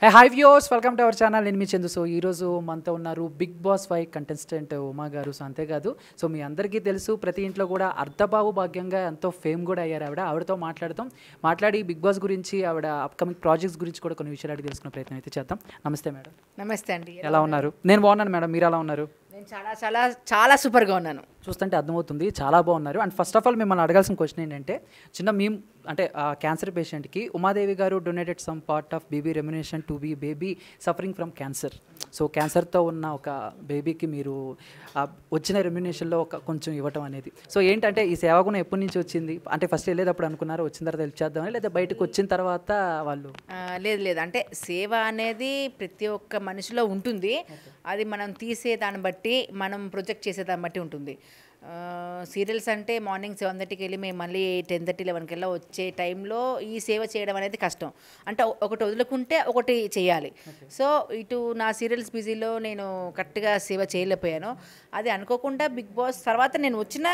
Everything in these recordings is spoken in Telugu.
hey hi viewers welcome to our channel నేను మీ చందు సో ఈరోజు మనతో ఉన్నారు big boss five contestant Uma garu so అంతేకాదు సో మీ అందరికీ తెలుసు ప్రతి ఇంట్లో కూడా అర్ధబాబు భాగ్యంగా ఎంతో ఫేమ్ కూడా అయ్యారు ఆవిడ ఆవిడతో మాట్లాడతాం మాట్లాడి బిగ్ బాస్ గురించి ఆవిడ అప్కమింగ్ ప్రాజెక్ట్స్ గురించి కూడా కొన్ని విషయాలు అడిగి తెలుసుకునే ప్రయత్నం అయితే చేద్దాం నమస్తే మేడం నమస్తే అండి ఎలా ఉన్నారు నేను బాగున్నాను మేడం మీరు ఎలా ఉన్నారు నేను చాలా చాలా చాలా సూపర్గా ఉన్నాను చూస్తుంటే అర్థమవుతుంది చాలా బాగున్నారు అండ్ ఫస్ట్ ఆఫ్ ఆల్ మిమ్మల్ని అడగాల్సిన క్వశ్చన్ ఏంటంటే చిన్న మేము అంటే క్యాన్సర్ పేషెంట్కి Umadevi garu donated some part of baby remuneration to be baby suffering from cancer so క్యాన్సర్తో ఉన్న ఒక బేబీకి మీరు ఆ వచ్చిన రెమ్యునేషన్లో ఒక కొంచెం ఇవ్వటం అనేది సో ఏంటంటే ఈ సేవకును ఎప్పటి నుంచి వచ్చింది అంటే ఫస్ట్ వెళ్ళేటప్పుడు అనుకున్నారు వచ్చిన తర్వాత హెల్ప్ చేద్దామని లేదా బయటకు వచ్చిన తర్వాత వాళ్ళు ఆ, లేదు లేదు అంటే సేవ అనేది ప్రతి ఒక్క మనిషిలో ఉంటుంది అది మనం తీసే దాన్ని బట్టి మనం ప్రొజెక్ట్ చేసే దాన్ని బట్టి ఉంటుంది సీరియల్స్ అంటే మార్నింగ్ సెవెన్ థర్టీకి వెళ్ళి మేము మళ్ళీ టెన్ థర్టీ లెవెన్కి వెళ్ళి వచ్చే టైంలో ఈ సేవ చేయడం అనేది కష్టం అంటే ఒ- ఒకటి వదులుకుంటే ఒకటి చేయాలి సో ఇటు నా సీరియల్స్ బిజీలో నేను కరెక్ట్గా సేవ చేయలేకపోయాను అది అనుకోకుండా బిగ్ బాస్ తర్వాత నేను వచ్చిన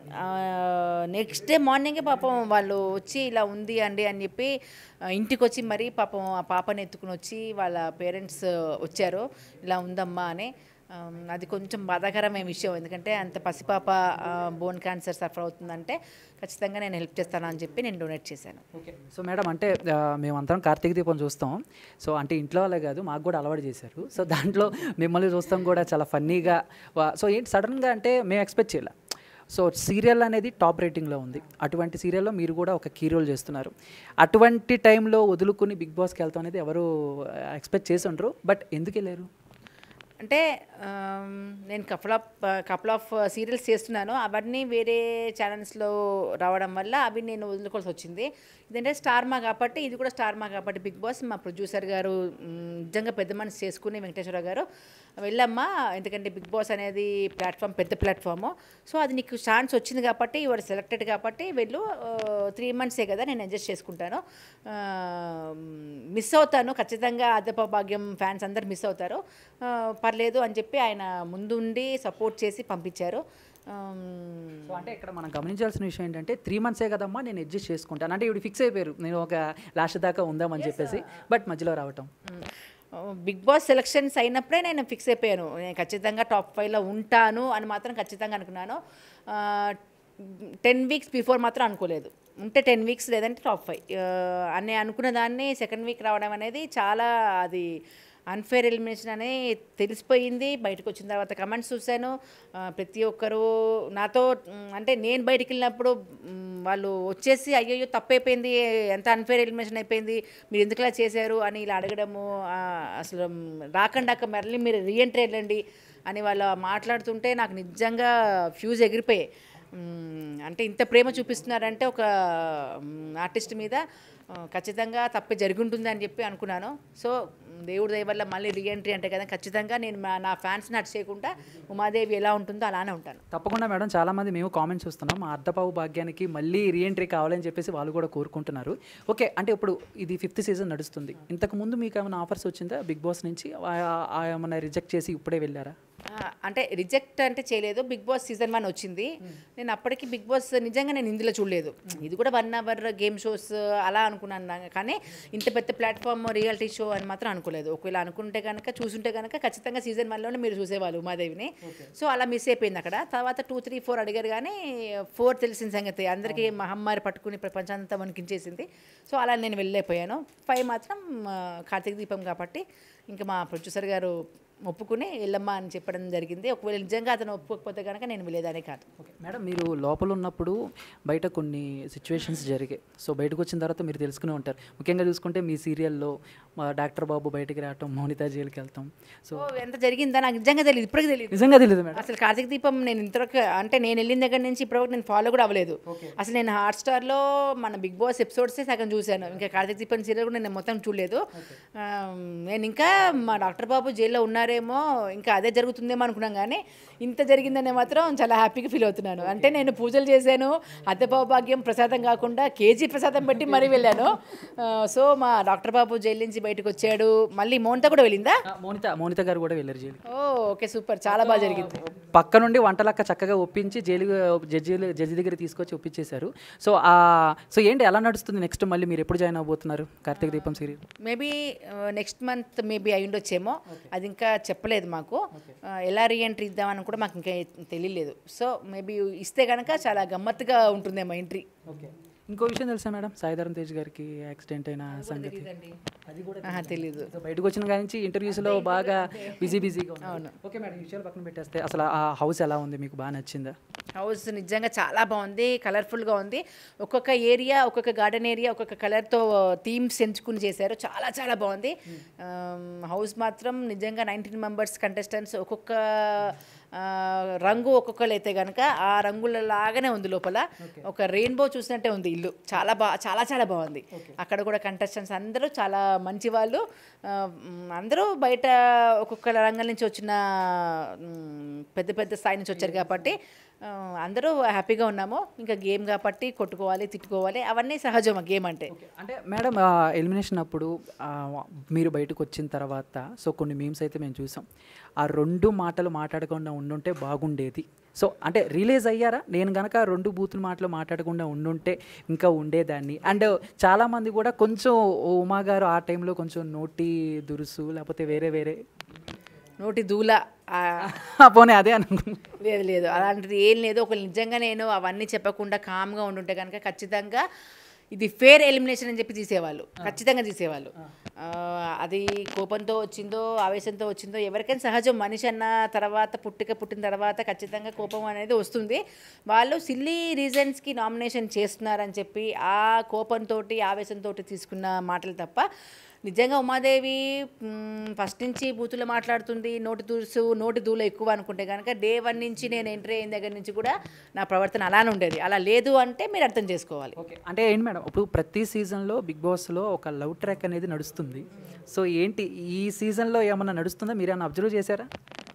నెక్స్ట్ డే మార్నింగే పాపం వాళ్ళు వచ్చి ఇలా ఉంది అండి అని చెప్పి ఆ, ఇంటికి వచ్చి మరీ పాపం ఆ పాపని ఎత్తుకుని వచ్చి వాళ్ళ పేరెంట్స్ వచ్చారు ఇలా ఉందమ్మా అని ఆమ్, అది కొంచెం బాధాకరమైన విషయం ఎందుకంటే అంత పసిపాప బోన్ క్యాన్సర్ సఫర్ అవుతుందంటే ఖచ్చితంగా నేను హెల్ప్ చేస్తాను అని చెప్పి నేను డొనేట్ చేశాను ఓకే సో మేడం అంటే ఆ, మేమందరం కార్తీక దీపం చూస్తాం సో అంటే ఇంట్లో వాళ్ళే కాదు మాకు కూడా అలవాటు చేశారు సో దాంట్లో మిమ్మల్ని చూస్తాం కూడా చాలా ఫన్నీగా సో ఏంటి సడన్గా అంటే మేము ఎక్స్పెక్ట్ చేయలే సో సీరియల్ అనేది టాప్ రేటింగ్లో ఉంది అటువంటి సీరియల్లో మీరు కూడా ఒక కీ రోల్ చేస్తున్నారు అటువంటి టైంలో వదులుకుని బిగ్ బాస్కి వెళ్తాం అనేది ఎవరు ఎక్స్పెక్ట్ చేసి ఉండరు బట్ ఎందుకు వెళ్ళారు అంటే ఆమ్, నేను couple of couple of serials చేస్తున్నాను అవన్నీ వేరే ఛానల్స్లో రావడం వల్ల అవి నేను వదులుకోవాల్సి వచ్చింది ఇదంటే స్టార్ మా కాబట్టి ఇది కూడా స్టార్ మా కాబట్టి బిగ్ బాస్ మా ప్రొడ్యూసర్ గారు మ్, నిజంగా పెద్ద మనసు చేసుకుని వెంకటేశ్వర గారు వెళ్ళమ్మా ఎందుకంటే బిగ్ బాస్ అనేది ప్లాట్ఫామ్ పెద్ద ప్లాట్ఫాము సో అది నీకు ఛాన్స్ వచ్చింది కాబట్టి ఇవాడు సెలెక్టెడ్ కాబట్టి వెళ్ళు త్రీ మంత్సే కదా నేను అడ్జస్ట్ చేసుకుంటాను మిస్ అవుతాను ఖచ్చితంగా అదప భాగ్యం ఫ్యాన్స్ అందరు మిస్ అవుతారు ఆ, పర్లేదు అని చెప్పి ఆయన ముందుండి సపోర్ట్ చేసి పంపించారు ఆమ్, సో అంటే ఇక్కడ మనం గమనించాల్సిన విషయం ఏంటంటే త్రీ మంత్సే కదమ్మా నేను అడ్జస్ట్ చేసుకుంటాను అంటే ఇవి ఫిక్స్ అయిపోయారు నేను ఒక లాస్ట్ దాకా ఉందామని చెప్పేసి బట్ మధ్యలో రావటం బిగ్ బాస్ సెలక్షన్స్ అయినప్పుడే నేను ఫిక్స్ అయిపోయాను నేను ఖచ్చితంగా టాప్ ఫైవ్లో ఉంటాను అని మాత్రం ఖచ్చితంగా అనుకున్నాను టెన్ వీక్స్ బిఫోర్ మాత్రం అనుకోలేదు ఉంటే టెన్ వీక్స్ లేదంటే టాప్ ఫైవ్ అని అనుకున్న దాన్ని సెకండ్ వీక్ రావడం అనేది చాలా అది అన్ఫేర్ ఎలిమినేషన్ అని తెలిసిపోయింది బయటకు వచ్చిన తర్వాత కమెంట్స్ చూశాను ఆ, ప్రతి ఒక్కరు నాతో మ్, అంటే నేను బయటికి వెళ్ళినప్పుడు మ్, వాళ్ళు వచ్చేసి అయ్యయ్యో తప్పైపోయింది ఎంత అన్ఫేర్ ఎలిమినేషన్ అయిపోయింది మీరు ఎందుకు ఇలా చేశారు అని ఇలా అడగడము ఆ, అసలు మ్, రాకండాక మళ్ళీ మీరు రీఎంట్రీ వెళ్ళండి అని వాళ్ళు మాట్లాడుతుంటే నాకు నిజంగా ఫ్యూజ్ ఎగిరిపోయాయి మ్, అంటే ఇంత ప్రేమ చూపిస్తున్నారంటే ఒక ఆర్టిస్ట్ మీద ఆ, ఖచ్చితంగా తప్పే జరుగుంటుంది అని చెప్పి అనుకున్నాను సో మ్, దేవుడి దయ వల్ల మళ్ళీ రీఎంట్రీ అంటే కదా ఖచ్చితంగా నేను మా- నా ఫ్యాన్స్ని అటు చేయకుండా ఉమాదేవి ఎలా ఉంటుందో అలానే ఉంటాను తప్పకుండా మేడం చాలామంది మేము కామెంట్స్ చూస్తున్నాం మా అర్ధపావు భాగ్యానికి మళ్ళీ రీఎంట్రీ కావాలని చెప్పేసి వాళ్ళు కూడా కోరుకుంటున్నారు ఓకే అంటే ఇప్పుడు ఇది ఫిఫ్త్ సీజన్ నడుస్తుంది ఇంతకు ముందు మీకు ఏమైనా ఆఫర్స్ వచ్చిందా బిగ్ బాస్ నుంచి ఆ- ఆ ఏమైనా రిజెక్ట్ చేసి ఇప్పుడే వెళ్ళారా ఆ, అంటే రిజెక్ట్ అంటే చేయలేదు బిగ్ బాస్ సీజన్ వన్ వచ్చింది నేను అప్పటికి బిగ్ బాస్ నిజంగా నేను ఇందులో చూడలేదు ఇది కూడా వన్ అవర్ గేమ్ షోస్ అలా అనుకున్నాను నా- కానీ ఇంత పెద్ద ప్లాట్ఫామ్ రియాలిటీ షో అని మాత్రం అనుకోలేదు ఒకవేళ అనుకుంటే కనుక చూసుంటే కనుక ఖచ్చితంగా సీజన్ వన్లోనే మీరు చూసేవాళ్ళు ఉమాదేవిని సో అలా మిస్ అయిపోయింది అక్కడ తర్వాత టూ త్రీ ఫోర్ అడిగారు కానీ ఫోర్ తెలిసిన సంగతి అందరికీ మహమ్మారి పట్టుకుని ప్రపంచంతా వణికించేసింది సో అలా నేను వెళ్ళలేకపోయాను ఫైవ్ మాత్రం ఆ, కార్తీక దీపం కాబట్టి ఇంకా మా ప్రొడ్యూసర్ గారు ఒప్పుకుని వెళ్ళమ్మా అని చెప్పడం జరిగింది ఒకవేళ నిజంగా అతను ఒప్పుకోకపోతే కనుక నేను వెళ్ళేదానే కాదు ఓకే మేడం మీరు లోపల ఉన్నప్పుడు బయట కొన్ని సిచ్యువేషన్స్ జరిగాయి సో బయటకు వచ్చిన తర్వాత మీరు తెలుసుకునే ఉంటారు ముఖ్యంగా చూసుకుంటే మీ సీరియల్లో మా డాక్టర్ బాబు బయటికి రావటం మౌనిత జైలుకి వెళ్తాం సో సో ఎంత జరిగిందా నాకు నిజంగా తెలియదు ఇప్పటికీ తెలియదు నిజంగా తెలియదు మేడం అసలు కార్తీక దీపం నేను ఇంతవరకు అంటే నేను వెళ్ళిన దగ్గర నుంచి ఇప్పటివరకు నేను ఫాలో కూడా అవ్వలేదు అసలు నేను హాట్ స్టార్లో మన బిగ్ బాస్ ఎపిసోడ్సే సగం చూశాను ఇంకా కార్తీక దీపం సీరియల్ కూడా నేను మొత్తం చూడలేదు ఆ, నేను ఇంకా మా డాక్టర్ బాబు జైల్లో ఉన్నారు ఉన్నారేమో ఇంకా అదే జరుగుతుందేమో అనుకున్నాం కానీ ఇంత జరిగిందనే మాత్రం చాలా హ్యాపీగా ఫీల్ అవుతున్నాను అంటే నేను పూజలు చేశాను అద్దెబాబు భాగ్యం ప్రసాదం కాకుండా కేజీ ప్రసాదం పెట్టి మరీ వెళ్ళాను ఆ, సో మా డాక్టర్ బాబు జైలు నుంచి బయటకు వచ్చాడు మళ్ళీ మోనిత కూడా వెళ్ళిందా ఆ, మోనిత మోనిత గారు కూడా వెళ్ళారు జైలు ఓ ఓకే సూపర్ చాలా బాగా జరిగింది పక్క నుండి వంటలక్క చక్కగా ఒప్పించి జైలు జడ్జి జడ్జి దగ్గర తీసుకొచ్చి ఒప్పించేశారు సో ఆ సో ఏంటి ఎలా నడుస్తుంది నెక్స్ట్ మళ్ళీ మీరు ఎప్పుడు జాయిన్ అవబోతున్నారు Karthika Deepam serial maybe next month maybe అయి ఉండొచ్చేమో అది ఇంకా చెప్పలేదు మాకు ఆ, ఎలా రీఎంట్రీ ఇద్దామని కూడా మాకు ఇంకా తెలియలేదు సో మేబీ ఇస్తే కనుక చాలా గమ్మత్తుగా ఉంటుందేమో ఎంట్రీ ఓకే ఇంకో విషయం తెలుసా మేడం సాయిధరం తేజ్ గారికి యాక్సిడెంట్ అయిన సంగతి అది కూడా ఆహా, తెలీదు సో బయటకు వచ్చిన కాడి నుంచి ఇంటర్వ్యూస్లో బాగా బిజీ బిజీగా అవును ఓకే మేడం ఈ విషయాలు పక్కన పెట్టేస్తే అసలు ఆ హౌస్ ఎలా ఉంది మీకు బాగా నచ్చిందా హౌస్ నిజంగా చాలా బాగుంది కలర్ఫుల్గా ఉంది ఒక్కొక్క ఏరియా ఒక్కొక్క గార్డెన్ ఏరియా ఒక్కొక్క కలర్తో థీమ్స్ ఎంచుకుని చేశారు చాలా చాలా బాగుంది హౌస్ మాత్రం నిజంగా నైన్టీన్ మెంబర్స్ కంటెస్టెంట్స్ ఒక్కొక్క ఆ, రంగు ఒక్కొక్కరు అయితే కనుక ఆ రంగుల లాగానే ఉంది లోపల ఒక రెయిన్బో చూసినట్టే ఉంది ఇల్లు చాలా బా చాలా చాలా బాగుంది అక్కడ కూడా కంటెస్టెంట్స్ అందరూ చాలా మంచి వాళ్ళు ఆ, మ్, అందరూ బయట ఒక్కొక్క రంగం నుంచి వచ్చిన మ్, పెద్ద పెద్ద స్థాయి నుంచి వచ్చారు కాబట్టి ఆ, అందరూ హ్యాపీగా ఉన్నాము ఇంకా గేమ్ కాబట్టి కొట్టుకోవాలి తిట్టుకోవాలి అవన్నీ సహజం ఆ గేమ్ అంటే అంటే మేడం ఎలిమినేషన్ అప్పుడు ఆ, మీరు బయటకు వచ్చిన తర్వాత సో కొన్ని మీమ్స్ అయితే మేము చూసాం ఆ రెండు మాటలు మాట్లాడకుండా ఉండుంటే బాగుండేది సో అంటే రిలీజ్ అయ్యారా నేను గనక ఆ రెండు బూతుల మాటలు మాట్లాడకుండా ఉండుంటే ఇంకా ఉండేదాన్ని అండ్ చాలామంది కూడా కొంచెం ఉమా గారు ఆ టైంలో కొంచెం నోటి దురుసు లేకపోతే వేరే వేరే నోటి దూల ఆ, పోనీ అదే అనుకున్నా లేదు లేదు అలాంటిది ఏం లేదు ఒక నిజంగా నేను అవన్నీ చెప్పకుండా కామ్గా ఉండుంటే కనుక ఖచ్చితంగా ఇది ఫేర్ ఎలిమినేషన్ అని చెప్పి తీసేవాళ్ళు ఖచ్చితంగా తీసేవాళ్ళు ఆ, అది కోపంతో వచ్చిందో ఆవేశంతో వచ్చిందో ఎవరికైనా సహజం మనిషి అన్న తర్వాత పుట్టిక పుట్టిన తర్వాత ఖచ్చితంగా కోపం అనేది వస్తుంది వాళ్ళు సిల్లీ రీజన్స్కి నామినేషన్ చేస్తున్నారని చెప్పి ఆ కోపంతో ఆవేశంతో తీసుకున్న మాటలు తప్ప నిజంగా ఉమాదేవి ఫస్ట్ నుంచి బూతులు మాట్లాడుతుంది నోటి దూసు నోటి దూల ఎక్కువ అనుకుంటే కనుక డే వన్ నుంచి నేను ఎంట్రీ అయిన దగ్గర నుంచి కూడా నా ప్రవర్తన అలానే ఉండేది అలా లేదు అంటే మీరు అర్థం చేసుకోవాలి ఓకే అంటే ఏంటి మేడం ఇప్పుడు ప్రతి సీజన్లో బిగ్ బాస్లో ఒక లవ్ ట్రాక్ అనేది నడుస్తుంది సో ఏంటి ఈ సీజన్లో ఏమన్నా నడుస్తుందా మీరు ఏమైనా అబ్జర్వ్ చేశారా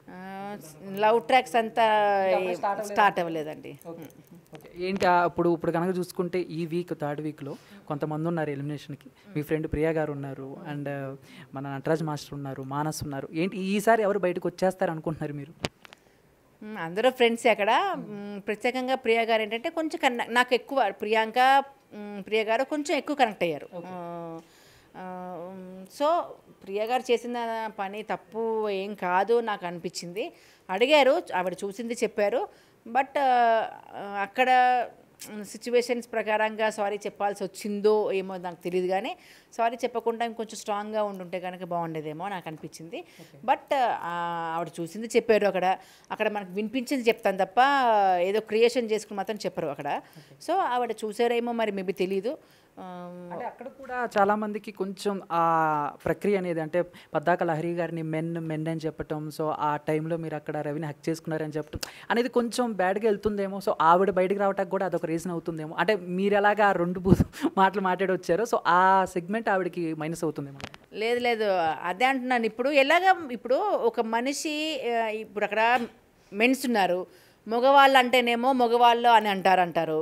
లవ్ ట్రాక్స్ అంతా స్టార్ట్ అవ్వలేదండి ఓకే ఏంటి ఆ ఇప్పుడు ఇప్పుడు కనుక చూసుకుంటే ఈ వీక్ థర్డ్ వీక్లో కొంతమంది ఉన్నారు ఎలిమినేషన్కి మీ ఫ్రెండ్ ప్రియా గారు ఉన్నారు అండ్ మన నటరాజ్ మాస్టర్ ఉన్నారు మానస్ ఉన్నారు ఏంటి ఈసారి ఎవరు బయటకు వచ్చేస్తారు అనుకుంటున్నారు మీరు మ్, అందరూ ఫ్రెండ్స్ అక్కడ మ్, ప్రత్యేకంగా ప్రియా గారు ఏంటంటే కొంచెం కన్న నాకు ఎక్కువ ప్రియాంక మ్, ప్రియ గారు కొంచెం ఎక్కువ కనెక్ట్ అయ్యారు ఆ, ఆ, మ్, సో ప్రియ గారు చేసిన పని తప్పు ఏం కాదు నాకు అనిపించింది అడిగారు ఆవిడ చూసింది చెప్పారు బట్ అక్కడ సిచ్యువేషన్స్ ప్రకారంగా సారీ చెప్పాల్సి వచ్చిందో ఏమో నాకు తెలియదు కానీ సారీ చెప్పకుండా ఇంకొంచెం స్ట్రాంగ్గా ఉండుంటే కనుక బాగుండేదేమో నాకు అనిపించింది బట్ ఆవిడ చూసింది చెప్పారు అక్కడ అక్కడ మనకు వినిపించింది చెప్తాను తప్ప ఏదో క్రియేషన్ చేసుకుని మాత్రం చెప్పరు అక్కడ సో ఆవిడ చూసారేమో మరి మేబీ తెలీదు ఆమ్, అంటే అక్కడ కూడా చాలా మందికి కొంచెం ఆ ప్రక్రియ అనేది అంటే పద్దాక లహరి గారిని మెన్ మెన్ అని చెప్పటం సో ఆ టైంలో మీరు అక్కడ రవిని హక్ చేసుకున్నారని చెప్పటం అనేది కొంచెం బ్యాడ్గా వెళ్తుందేమో సో ఆవిడ బయటికి రావడానికి కూడా అదొక రీజన్ అవుతుందేమో అంటే మీరు ఎలాగా ఆ రెండు బూ మాటలు మాట్లాడి వచ్చారో సో ఆ సెగ్మెంట్ ఆవిడకి మైనస్ అవుతుందేమో లేదు లేదు అదే అంటున్నాను ఇప్పుడు ఎలాగ ఇప్పుడు ఒక మనిషి ఆ, ఇప్పుడు అక్కడ మెన్స్ ఉన్నారు మగవాళ్ళు అంటేనేమో మగవాళ్ళు అని అంటారు అంటారు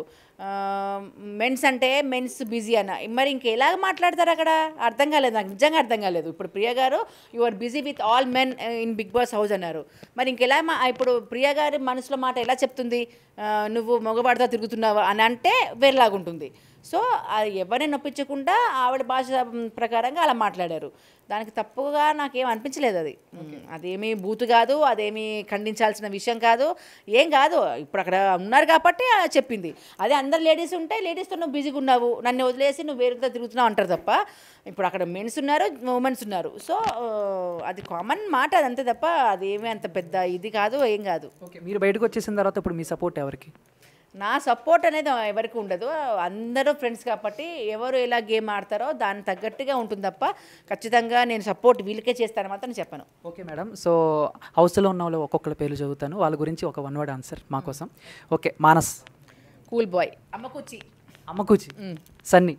మెన్స్ అంటే మెన్స్ బిజీ అన్న మరి ఇంకెలాగ మాట్లాడతారు అక్కడ అర్థం కాలేదు నాకు నిజంగా అర్థం కాలేదు ఇప్పుడు Priya garu you are busy with all men in big boss house అన్నారు మరి ఇంకెలా మా ఇప్పుడు ప్రియ గారి మనసులో మాట ఎలా చెప్తుంది ఆ, నువ్వు మగవాడితో తిరుగుతున్నావా అని అంటే వేరేలాగుంటుంది సో అది ఎవరిని నొప్పించకుండా ఆవిడ భాష ప్రకారంగా అలా మాట్లాడారు దానికి తప్పుగా నాకేం అనిపించలేదు అది అదేమీ బూతు కాదు అదేమీ ఖండించాల్సిన విషయం కాదు ఏం కాదు ఇప్పుడు అక్కడ ఉన్నారు కాబట్టి ఆ చెప్పింది అదే అందరు లేడీస్ ఉంటే లేడీస్తో నువ్వు బిజీగా ఉన్నావు నన్ను వదిలేసి నువ్వు వేరేతో తిరుగుతున్నావు అంటారు తప్ప ఇప్పుడు అక్కడ మెన్స్ ఉన్నారు ఉమెన్స్ ఉన్నారు సో ఆ, అది కామన్ మాట అదంతే తప్ప అదేమీ అంత పెద్ద ఇది కాదు ఏం కాదు ఓకే మీరు బయటకు వచ్చేసిన తర్వాత ఇప్పుడు మీ సపోర్ట్ ఎవరికి నా సపోర్ట్ అనేది ఎవరికి ఉండదు అందరూ ఫ్రెండ్స్ కాబట్టి ఎవరు ఎలా గేమ్ ఆడతారో దానికి తగ్గట్టుగా ఉంటుంది తప్ప ఖచ్చితంగా నేను సపోర్ట్ వీళ్ళకే చేస్తాను మాత్రం చెప్పను ఓకే మేడం సో హౌస్లో ఉన్న వాళ్ళు ఒక్కొక్కరి పేర్లు చదువుతాను వాళ్ళ గురించి ఒక వన్ వర్డ్ ఆన్సర్ మా కోసం ఓకే మానస్ కూల్ బాయ్ అమ్మకుచ్చి అమ్మకూచి సన్నీ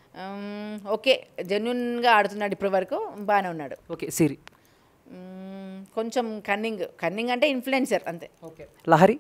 ఓకే జెన్యున్గా ఆడుతున్నాడు ఇప్పటి వరకు బాగానే ఉన్నాడు ఓకే సిరి మ్మ్, కొంచెం కన్నింగ్ కన్నింగ్ అంటే ఇన్ఫ్లుయెన్సర్ అంతే ఓకే లహరి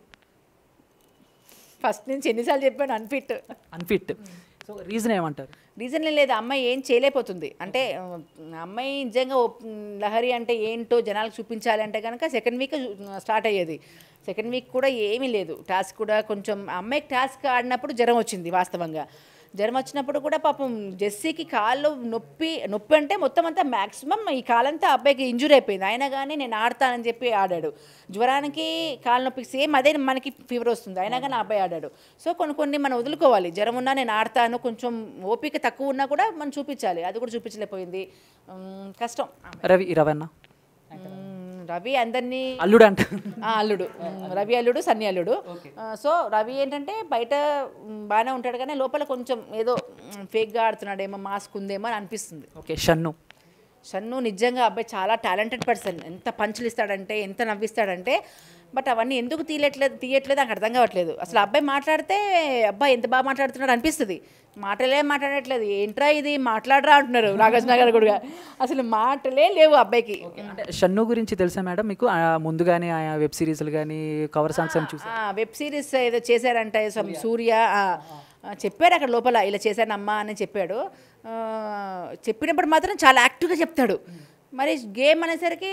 ఫస్ట్ నుంచి ఎన్నిసార్లు చెప్పాను అన్ఫిట్ అన్ఫిట్ సో రీజన్ ఏమంటారు రీజన్ లేదు అమ్మాయి ఏం చేయలేకపోతుంది అంటే ఆ, అమ్మాయి నిజంగా ఒప్- లహరి అంటే ఏంటో జనాలకు చూపించాలి అంటే కనుక సెకండ్ వీక్ స్టార్ట్ అయ్యేది సెకండ్ వీక్ కూడా ఏమీ లేదు టాస్క్ కూడా కొంచెం ఆ అమ్మాయికి టాస్క్ ఆడినప్పుడు జ్వరం వచ్చింది వాస్తవంగా జ్వరం వచ్చినప్పుడు కూడా పాపం జెస్సీకి కాళ్ళు నొప్పి నొప్పి అంటే మొత్తం అంతా మ్యాక్సిమం ఈ కాలంతా అబ్బాయికి ఇంజురీ అయిపోయింది అయినా కానీ నేను ఆడతానని చెప్పి ఆడాడు జ్వరానికి కాలు నొప్పికి సేమ్ అదే మనకి ఫీవర్ వస్తుంది అయినా కానీ ఆ అబ్బాయి ఆడాడు సో కొన్ని కొన్ని మనం వదులుకోవాలి జ్వరం ఉన్నా నేను ఆడతాను కొంచెం ఓపిక తక్కువ ఉన్నా కూడా మనం చూపించాలి అది కూడా చూపించలేకపోయింది ఉమ్, కష్టం రవి రవన్న ఉమ్, రవి అందరినీ అల్లుడు అంట ఆ, అల్లుడు ఉమ్, రవి అల్లుడు సన్ని అల్లుడు ఆ, సో రవి ఏంటంటే బయట ఉమ్, బాగానే ఉంటాడు కానీ లోపల కొంచెం ఏదో ఉమ్, ఫేక్గా ఆడుతున్నాడేమో మాస్క్ ఉందేమో అని అనిపిస్తుంది ఓకే షన్ను షన్ను నిజంగా అబ్బాయి చాలా టాలెంటెడ్ పర్సన్ ఎంత పంచులు ఇస్తాడంటే ఎంత నవ్విస్తాడంటే బట్ అవన్నీ ఎందుకు తీయట్లేదు తీయట్లేదు నాకు అర్థం కావట్లేదు అసలు అబ్బాయి మాట్లాడితే అబ్బాయి ఎంత బాగా మాట్లాడుతున్నాడు అనిపిస్తుంది మాటలే మాట్లాడట్లేదు ఏంట్రా ఇది మాట్లాడరా అంటున్నారు నాగార్జున గారు కూడా అసలు మాటలే లేవు అబ్బాయికి అంటే షన్ను గురించి తెలుసా మేడం మీకు ఆ, ముందుగానే ఆ వెబ్ సిరీస్లు కానీ కవర్ సాంగ్స్ అని చూసి ఆ, వెబ్ సిరీస్ ఏదో చేశారంట some సూర్య ఆ, ఆ, చెప్పాడు అక్కడ లోపల ఇలా చేశానమ్మా అని చెప్పాడు ఆ, చెప్పినప్పుడు మాత్రం చాలా యాక్టివ్గా చెప్తాడు మరి గేమ్ అనేసరికి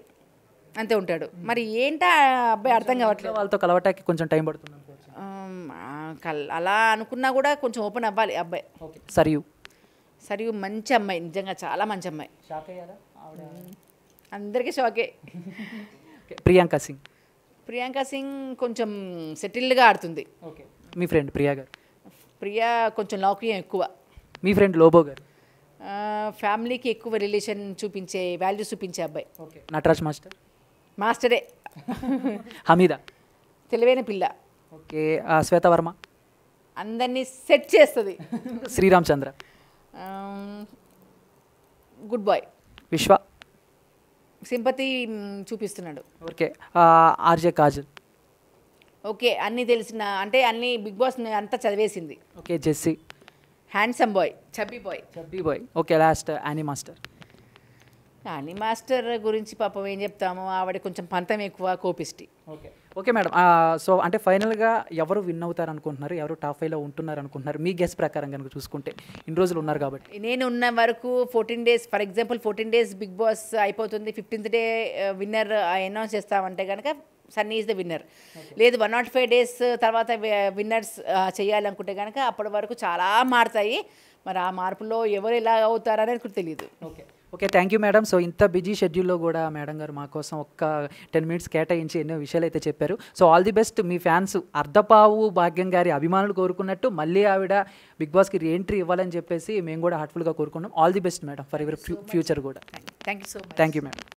అంతే ఉంటాడు మరి ఏంటా అబ్బాయి అర్థం కావట్లేదు వాళ్ళతో కలవటానికి కొంచెం టైం పడుతుంది అనుకోవచ్చు ఆమ్, ఆ, కల్- అలా అనుకున్నా కూడా కొంచెం ఓపెన్ అవ్వాలి అబ్బాయి ఓకే సరియు సరియు మంచి అమ్మాయి నిజంగా చాలా మంచి అమ్మాయి షాక్ అయ్యారా అందరికీ షాకే ప్రియాంక సింగ్ ప్రియాంక సింగ్ కొంచెం సెటిల్డ్గా ఆడుతుంది ఓకే మీ ఫ్రెండ్ ప్రియా గారు ప్రియా కొంచెం లౌక్యం ఎక్కువ మీ ఫ్రెండ్ లోబో గారు ఆ, ఫ్యామిలీకి ఎక్కువ రిలేషన్ చూపించే వాల్యూ చూపించే అబ్బాయి ఓకే నటరాజ్ మాస్టర్ మాస్టరే హమీదా తెలివైన పిల్ల ఓకే ఆ, శ్వేత వర్మ అందరినీ సెట్ చేస్తుంది Sriram Chandra good boy Viswa sympathy చూపిస్తున్నాడు ఓకే ఆ, ఆర్జే కాజల్ ఓకే అన్నీ తెలిసిన అంటే అన్ని బిగ్ బాస్ అంతా చదివేసింది okay Jessie handsome boy chubby boy chubby boy okay last Annie master కానీ మాస్టర్ గురించి పాపం ఏం చెప్తాము ఆవిడ కొంచెం పంతం ఎక్కువ కోపిష్టి ఓకే ఓకే మేడం సో అంటే ఫైనల్గా ఎవరు విన్ అవుతారు అనుకుంటున్నారు ఎవరు టాప్ ఫైవ్లో ఉంటున్నారు అనుకుంటున్నారు మీ గెస్ ప్రకారం కనుక చూసుకుంటే ఇన్ని రోజులు ఉన్నారు కాబట్టి నేను ఉన్న వరకు fourteen days for example fourteen days big boss అయిపోతుంది ఫిఫ్టీన్త్ డే విన్నర్ అనౌన్స్ చేస్తామంటే కనుక సన్నీ ఈజ్ ద విన్నర్ లేదు వన్ నాట్ ఫైవ్ డేస్ తర్వాత విన్నర్స్ చేయాలనుకుంటే కనుక అప్పటి వరకు చాలా మారుతాయి మరి ఆ మార్పులో ఎవరు ఎలా అవుతారనేది కూడా తెలియదు okay okay thank you madam so ఇంత బిజీ షెడ్యూల్లో కూడా మేడం గారు మా కోసం ఒక్క టెన్ మినిట్స్ కేటాయించి ఎన్నో విషయాలు అయితే చెప్పారు సో ఆల్ ది బెస్ట్ మీ ఫ్యాన్స్ అర్ధపావు భాగ్యం గారి అభిమానులు కోరుకున్నట్టు మళ్ళీ ఆవిడ బిగ్ బాస్కి రీఎంట్రీ ఇవ్వాలని చెప్పేసి మేము కూడా హార్ట్ఫుల్గా కోరుకున్నాం all the best madam for your future కూడా thank you so much thank you madam